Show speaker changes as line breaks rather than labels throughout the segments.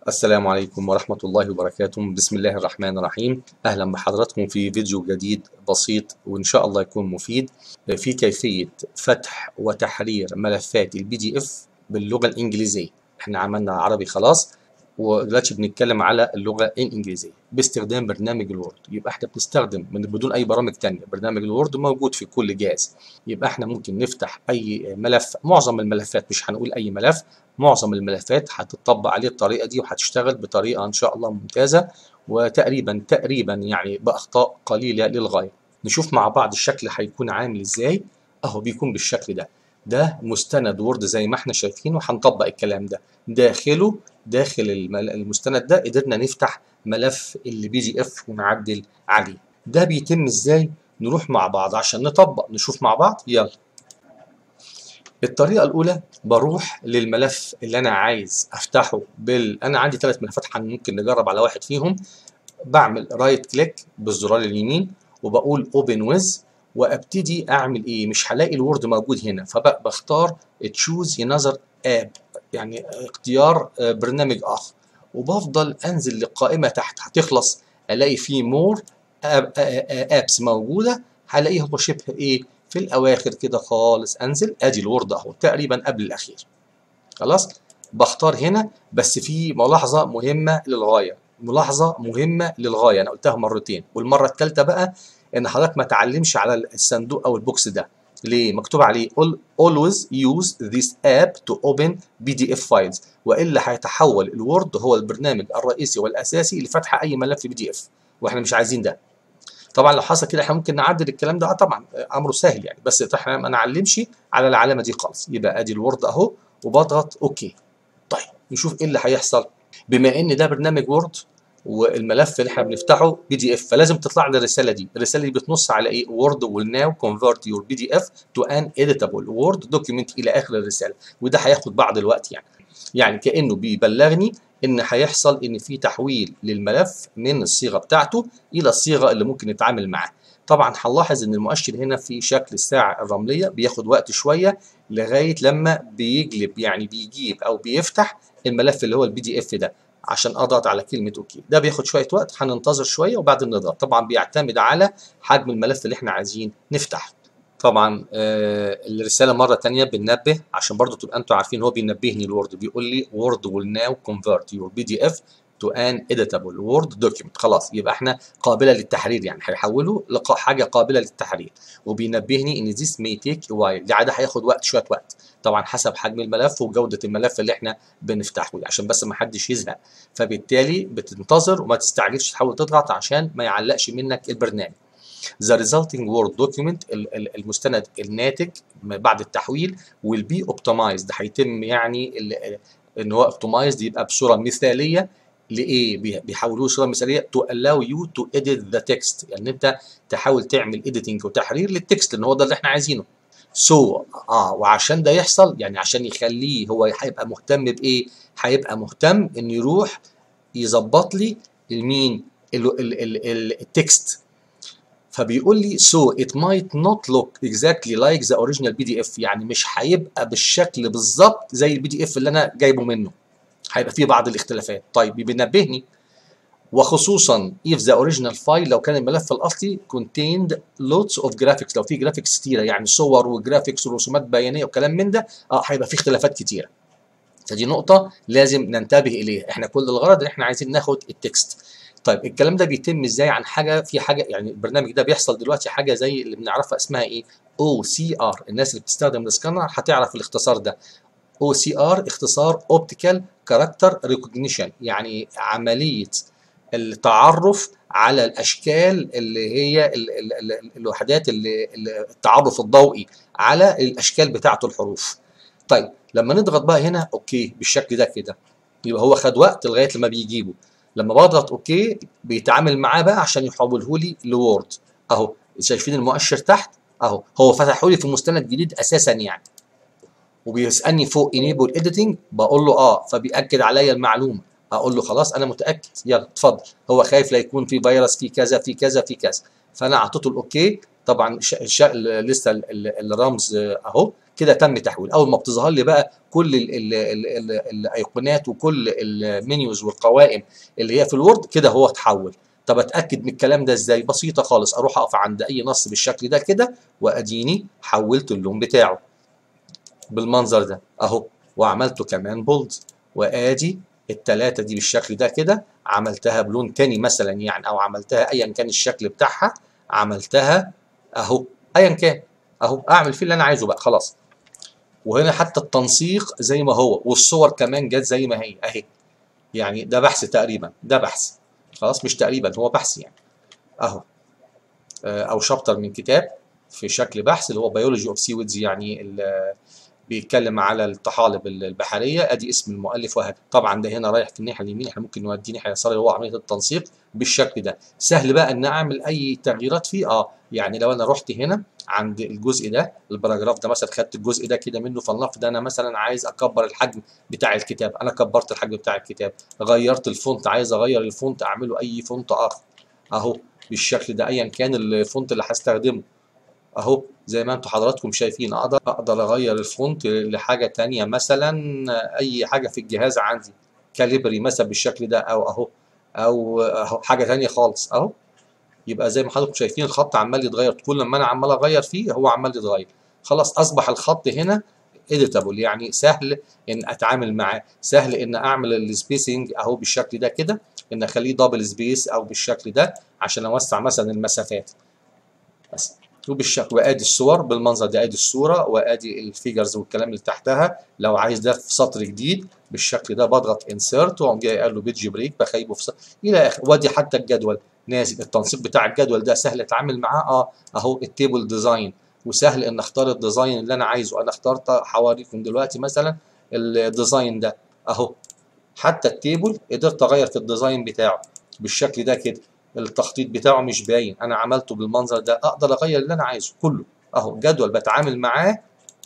السلام عليكم ورحمة الله وبركاته بسم الله الرحمن الرحيم أهلا بحضراتكم في فيديو جديد بسيط وإن شاء الله يكون مفيد في كيفية فتح وتحرير ملفات البي دي اف باللغة الإنجليزية احنا عملنا عربي خلاص ودلوقتي بنتكلم على اللغة الإنجليزية باستخدام برنامج الوورد يبقى احنا بنستخدم من بدون أي برامج تانية برنامج الوورد موجود في كل جهاز يبقى احنا ممكن نفتح أي ملف معظم الملفات مش هنقول أي ملف معظم الملفات هتطبق عليه الطريقه دي وهتشتغل بطريقه ان شاء الله ممتازه وتقريبا تقريبا يعني باخطاء قليله للغايه نشوف مع بعض الشكل هيكون عامل ازاي اهو بيكون بالشكل ده ده مستند وورد زي ما احنا شايفين وهنطبق الكلام ده داخله داخل المستند ده قدرنا نفتح ملف البي جي اف ونعدل عليه ده بيتم ازاي نروح مع بعض عشان نطبق نشوف مع بعض يلا الطريقة الأولى بروح للملف اللي أنا عايز أفتحه بال أنا عندي ثلاث ملفات ممكن نجرب على واحد فيهم بعمل رايت كليك بالزرار اليمين وبقول اوبن ويز وابتدي اعمل ايه مش هلاقي الوورد موجود هنا فبختار تشوز انذر اب يعني اختيار برنامج اخر وبفضل انزل للقائمه تحت هتخلص الاقي فيه مور ابس موجوده هلاقيه هو شبه ايه في الاواخر كده خالص انزل ادي الوورد اهو تقريبا قبل الاخير خلاص بختار هنا بس في ملاحظه مهمه للغايه ملاحظه مهمه للغايه انا قلتها مرتين والمره الثالثه بقى ان حضرتك ما تعلمش على الصندوق او البوكس ده ليه مكتوب عليه always use this app to open pdf files والا هيتحول الوورد هو البرنامج الرئيسي والاساسي لفتح اي ملف بي دي اف واحنا مش عايزين ده طبعا لو حصل كده احنا ممكن نعدل الكلام ده اه طبعا امره سهل يعني بس احنا ما نعلمش على العلامه دي خالص يبقى ادي الوورد اهو وبضغط اوكي طيب نشوف ايه اللي هيحصل بما ان ده برنامج وورد والملف اللي احنا بنفتحه بي دي اف فلازم تطلع لنا الرساله دي الرساله دي بتنص على ايه وورد will now convert your pdf to an editable word document الى اخر الرساله وده هياخد بعض الوقت يعني يعني كانه بيبلغني ان هيحصل ان في تحويل للملف من الصيغه بتاعته الى الصيغه اللي ممكن نتعامل معاها طبعا هنلاحظ ان المؤشر هنا في شكل الساعه الرمليه بياخد وقت شويه لغايه لما بيجلب يعني بيجيب او بيفتح الملف اللي هو البي دي اف ده عشان اضغط على كلمه اوكي ده بياخد شويه وقت هننتظر شويه وبعدين نضغط طبعا بيعتمد على حجم الملف اللي احنا عايزين نفتحه طبعا آه الرساله مره ثانيه بننبه عشان برضو تبقى انتوا عارفين هو بينبهني الوورد بيقول لي وورد will now convert your pdf to an editable word document خلاص يبقى احنا قابله للتحرير يعني هيحوله لحاجه قابله للتحرير وبينبهني ان this may take a while ده عاده هياخد وقت شويه وقت طبعا حسب حجم الملف وجوده الملف اللي احنا بنفتحه عشان بس ما حدش يزهق فبالتالي بتنتظر وما تستعجلش تحاول تضغط عشان ما يعلقش منك البرنامج The resulting Word document المستند الناتج بعد التحويل will be optimized هيتم يعني ان هو optimized يبقى بصوره مثاليه لايه بيحولوه صوره مثاليه to allow you to edit the text يعني انت تحاول تعمل editing وتحرير للتكست لان هو ده اللي احنا عايزينه سو so, اه وعشان ده يحصل يعني عشان يخليه هو هيبقى مهتم بايه هيبقى مهتم انه يروح يظبط لي المين التكست فبيقول لي so it might not look exactly like the original PDF يعني مش هيبقى بالشكل بالظبط زي البي دي اف اللي انا جايبه منه هيبقى فيه بعض الاختلافات طيب بينبهني وخصوصا if the original file لو كان الملف الاصلي contained lots of graphics لو في جرافيكس كتيره يعني صور وجرافيكس ورسومات بيانيه وكلام من ده اه هيبقى فيه اختلافات كتيره فدي نقطه لازم ننتبه اليها احنا كل الغرض ان احنا عايزين ناخد التكست طيب الكلام ده بيتم ازاي عن حاجه في حاجه يعني البرنامج ده بيحصل دلوقتي حاجه زي اللي بنعرفها اسمها ايه او سي ار الناس اللي بتستخدم السكانر هتعرف الاختصار ده او سي ار اختصار اوبتيكال كاركتر ريكوجنيشن يعني عمليه التعرف على الاشكال اللي هي ال ال ال الوحدات اللي التعرف الضوئي على الاشكال بتاعه الحروف طيب لما نضغط بقى هنا اوكي بالشكل ده كده يبقى هو خد وقت لغايه لما بيجيبه لما بضغط اوكي بيتعامل معاه بقى عشان يحوله لي لوورد اهو شايفين المؤشر تحت اهو هو فتحه لي في مستند جديد اساسا يعني وبيسالني فوق انيبل اديتنج بقول له اه فبياكد عليا المعلومه اقول له خلاص انا متاكد يلا اتفضل هو خايف لا يكون في فيروس في كذا في كذا في كذا فانا اعطيته الاوكي طبعا ش... ش... لسه الرمز اهو كده تم تحويل اول ما بتظهر لي بقى كل ال ال ال ال الايقونات وكل المنيوز والقوائم اللي هي في الوورد كده هو اتحول طب اتاكد من الكلام ده ازاي بسيطه خالص اروح اقف عند اي نص بالشكل ده كده واديني حولت اللون بتاعه بالمنظر ده اهو وعملته كمان بولد وادي التلاتة دي بالشكل ده كده عملتها بلون تاني مثلا يعني او عملتها ايا كان الشكل بتاعها عملتها اهو ايا كان اهو اعمل فيه اللي انا عايزه بقى خلاص وهنا حتى التنسيق زي ما هو والصور كمان جت زي ما هي اهي يعني ده بحث تقريبا ده بحث خلاص مش تقريبا هو بحث يعني اهو او شابتر من كتاب في شكل بحث اللي هو بيولوجي اوف سيويدز يعني بيتكلم على الطحالب البحريه ادي اسم المؤلف وهكذا طبعا ده هنا رايح في الناحيه اليمين احنا ممكن نوديه الناحيه اليسار اللي هو عمليه التنسيق بالشكل ده سهل بقى ان اعمل اي تغييرات فيه اه يعني لو انا رحت هنا عند الجزء ده الباراجراف ده مثلا خدت الجزء ده كده منه فلنفرض انا مثلا عايز اكبر الحجم بتاع الكتاب انا كبرت الحجم بتاع الكتاب غيرت الفونت عايز اغير الفونت اعمله اي فونت اخر اهو بالشكل ده ايا كان الفونت اللي هستخدمه اهو زي ما انتم حضراتكم شايفين اقدر اقدر اغير الفونت لحاجه تانية مثلا اي حاجه في الجهاز عندي كاليبري مثلا بالشكل ده او اهو او اهو حاجه تانية خالص اهو يبقى زي ما حضراتكم شايفين الخط عمال يتغير كل ما انا عمال اغير فيه هو عمال يتغير خلاص اصبح الخط هنا اديتابل يعني سهل ان اتعامل معاه سهل ان اعمل السبيسنج اهو بالشكل ده كده ان اخليه دبل سبيس او بالشكل ده عشان اوسع مثلا المسافات بس وبالشكل وادي الصور بالمنظر ده ادي الصوره وادي الفيجرز والكلام اللي تحتها لو عايز ده في سطر جديد بالشكل ده بضغط انسيرت واقوم جاي قال له بيج بريك بخيبه في سطر الى اخره وادي حتى الجدول نازل التنسيق بتاع الجدول ده سهل اتعامل معاه اه اهو التيبل ديزاين وسهل ان اختار الديزاين اللي انا عايزه انا اخترت حواليكم دلوقتي مثلا الديزاين ده اهو حتى التيبل قدرت اغير في الديزاين بتاعه بالشكل ده كده التخطيط بتاعه مش باين انا عملته بالمنظر ده اقدر اغير اللي انا عايزه كله اهو جدول بتعامل معاه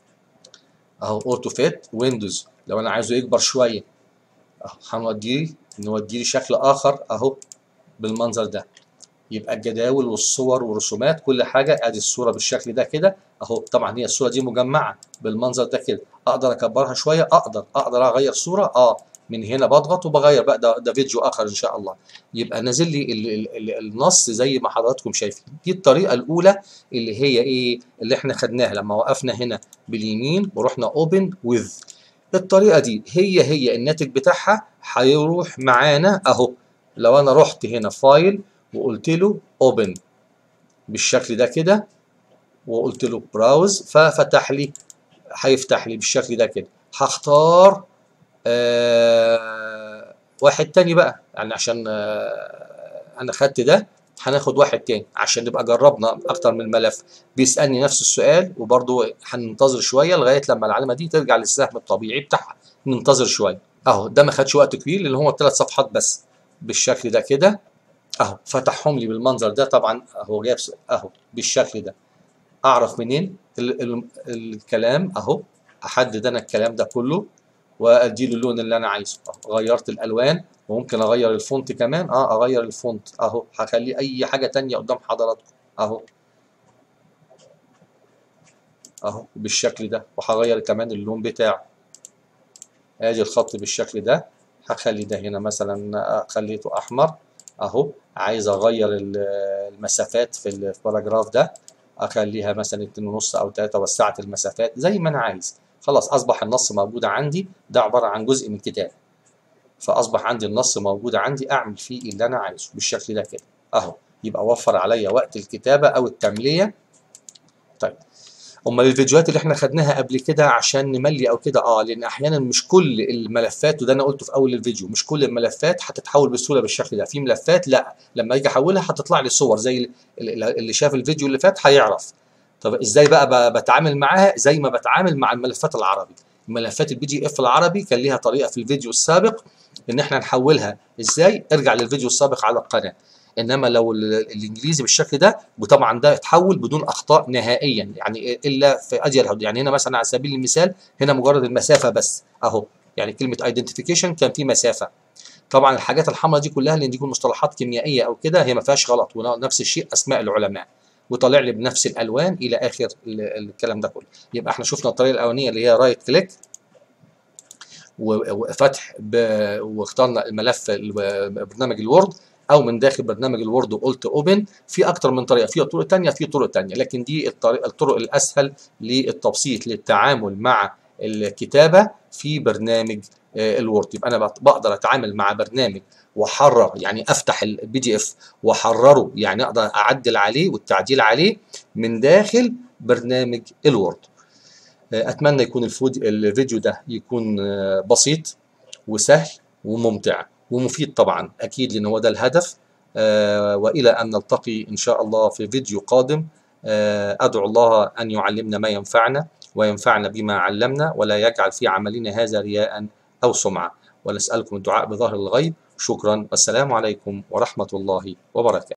اهو اوتو فيت ويندوز لو انا عايزه يكبر شويه اهو هنوديه نوديه لشكل اخر اهو بالمنظر ده يبقى الجداول والصور والرسومات كل حاجه ادي الصوره بالشكل ده كده اهو طبعا هي الصوره دي مجمعه بالمنظر ده كده اقدر اكبرها شويه اقدر اقدر اغير صوره اه من هنا بضغط وبغير بقى ده, ده فيديو اخر ان شاء الله يبقى نازل لي ال ال ال النص زي ما حضراتكم شايفين دي الطريقه الاولى اللي هي ايه اللي احنا خدناها لما وقفنا هنا باليمين ورحنا اوبن وذ الطريقه دي هي هي الناتج بتاعها هيروح معانا اهو لو انا رحت هنا فايل وقلت له اوبن بالشكل ده كده وقلت له براوز ففتح لي هيفتح لي بالشكل ده كده هختار آه واحد تاني بقى يعني عشان آه انا خدت ده هناخد واحد تاني عشان نبقى جربنا اكتر من ملف بيسالني نفس السؤال وبرضه هننتظر شويه لغايه لما العلامه دي ترجع للسهم الطبيعي بتاعها ننتظر شويه اهو ده ما خدش وقت كبير لان هو ثلاث صفحات بس بالشكل ده كده اهو فتحهم لي بالمنظر ده طبعا اهو جايب اهو بالشكل ده اعرف منين ال ال الكلام اهو احدد انا الكلام ده كله وادي له اللون اللي انا عايزه أهو. غيرت الالوان وممكن اغير الفونت كمان اه اغير الفونت اهو هخليه اي حاجه تانية قدام حضراتكم اهو اهو بالشكل ده وهغير كمان اللون بتاعه ادي الخط بالشكل ده هخلي ده هنا مثلا خليته احمر اهو عايز اغير المسافات في الباراجراف ده اخليها مثلا 2.5 او 3 وسعت المسافات زي ما انا عايز خلاص اصبح النص موجود عندي ده عباره عن جزء من كتاب فاصبح عندي النص موجود عندي اعمل فيه اللي انا عايزه بالشكل ده كده اهو يبقى وفر عليا وقت الكتابه او التمليه طيب امال الفيديوهات اللي احنا خدناها قبل كده عشان نملي او كده اه لان احيانا مش كل الملفات وده انا قلته في اول الفيديو مش كل الملفات هتتحول بسهوله بالشكل ده في ملفات لا لما اجي احولها هتطلع لي صور زي اللي شاف الفيديو اللي فات هيعرف طب ازاي بقى بتعامل معاها زي ما بتعامل مع الملفات العربي ملفات البي دي اف العربي كان ليها طريقه في الفيديو السابق ان احنا نحولها ازاي ارجع للفيديو السابق على القناه انما لو الانجليزي بالشكل ده وطبعا ده يتحول بدون اخطاء نهائيا يعني الا في اجل الحدود يعني هنا مثلا على سبيل المثال هنا مجرد المسافه بس اهو يعني كلمه ايدنتيفيكيشن كان في مسافه طبعا الحاجات الحمراء دي كلها لان دي تكون مصطلحات كيميائيه او كده هي ما فيهاش غلط ونفس الشيء اسماء العلماء وطالع لي بنفس الالوان الى اخر الكلام ده كله يبقى احنا شفنا الطريقه الاولانيه اللي هي رايت كليك وفتح واخترنا الملف برنامج الوورد او من داخل برنامج الوورد وقلت اوبن في اكتر من طريقه في طرق ثانيه في طرق ثانيه لكن دي الطريقه الطرق الاسهل للتبسيط للتعامل مع الكتابه في برنامج الوورد يبقى انا بقدر اتعامل مع برنامج واحرر يعني افتح البي دي اف واحرره يعني اقدر اعدل عليه والتعديل عليه من داخل برنامج الوورد اتمنى يكون الفيديو ده يكون بسيط وسهل وممتع ومفيد طبعا اكيد لان هو ده الهدف والى ان نلتقي ان شاء الله في فيديو قادم ادعو الله ان يعلمنا ما ينفعنا وينفعنا بما علمنا ولا يجعل في عملنا هذا رياء او سمعه ونسالكم الدعاء بظهر الغيب شكرا والسلام عليكم ورحمه الله وبركاته